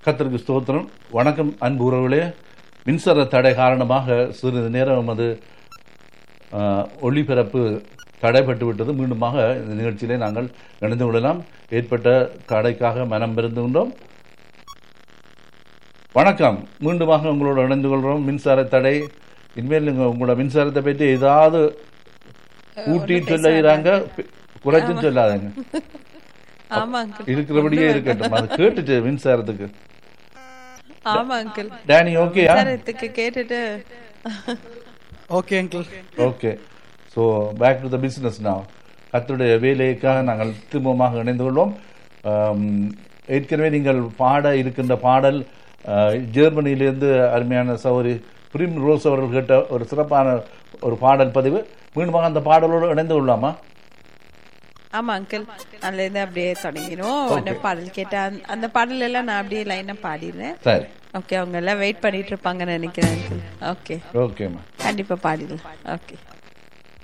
கர்த்தருக்கு ஸ்தோத்திரம் வணக்கம் அன்பு உறவுகளே மின்சார தடை காரணமாக சிறிது நேரம் அது ஆஹ், ஒளிபரப்பு தடைப்பட்டு விட்டது மீண்டுமாக இந்த நிகழ்ச்சியிலே நாங்கள் இணைந்து கொள்ளலாம் ஏற்பட்ட தடைக்காக மனம் பெருந்துகின்றோம் வணக்கம் மீண்டுமாக உங்களோட இணைந்து கொள்கிறோம் மின்சார தடை இனிமேல் நீங்க உங்களோட மின்சாரத்தை பற்றி ஏதாவது கூட்டி சொல்லுகிறாங்க குறைச்சும் சொல்லாதீங்க ஆமா அங்கிள் இருக்கிறபடியே இருக்கட்டும் அது கேட்டுச்சு மின்சாரத்துக்கு ஆமா அங்கிள் டேனி ஓகேயா மின்சாரத்துக்கு கேட்டுட்டு okay uncle okay so back to the business நான் கத்தருடைய வேலைக்காக நாங்கள் திரும்பமாக இணைந்து கொள்வோம் ஆம், ஏற்கனவே நீங்கள் பாட இருக்கின்ற பாடல் ஆஹ், ஜெர்மனியிலிருந்து அருமையான சௌரி பிரிம் ரோஸ் அவர்கள் கேட்ட ஒரு சிறப்பான ஒரு பாடல் பதிவு மீண்டுமாக அந்த பாடலோடு இணைந்து கொள்ளலாமா ஆமா அங்கிள் அதுல இருந்து அப்படியே தொடங்கிடும் உடனே பாடல் கேட்டா அந்த- அந்த பாடல் எல்லாம் நான் அப்படியே லைனா பாடிடுறேன் சரி ஓகே அவங்க எல்லாம் வெயிட் பண்ணிட்டு இருப்பாங்கன்னு நினைக்கிறேன் அங்கிள் ஓகே ஓகேம்மா கண்டிப்பா பாடிடலாம் ஓகே